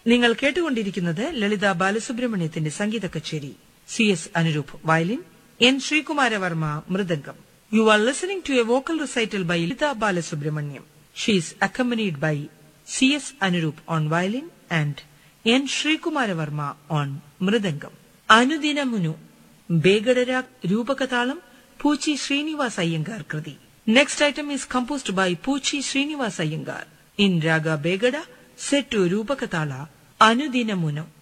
നിങ്ങൾ കേട്ടുകൊണ്ടിരിക്കുന്നത് ലളിത ബാലസുബ്രഹ്മണ്യത്തിന്റെ സംഗീത കച്ചേരി C S Anuroop violin N Sreekumaravarma മൃദംഗം you are listening to a vocal recital by Lalitha Balasubramaniam she is accompanied by C S Anuroop on violin and N Sreekumaravarma on mridangam Anudinamunu ബേഗഡര രൂപകതാളം പൂച്ചി ശ്രീനിവാസ് അയ്യങ്കാർ കൃതി next item is composed by Poochi Srinivas Iyengar in raga Begada set to Rupakatala അനുദിനമുനു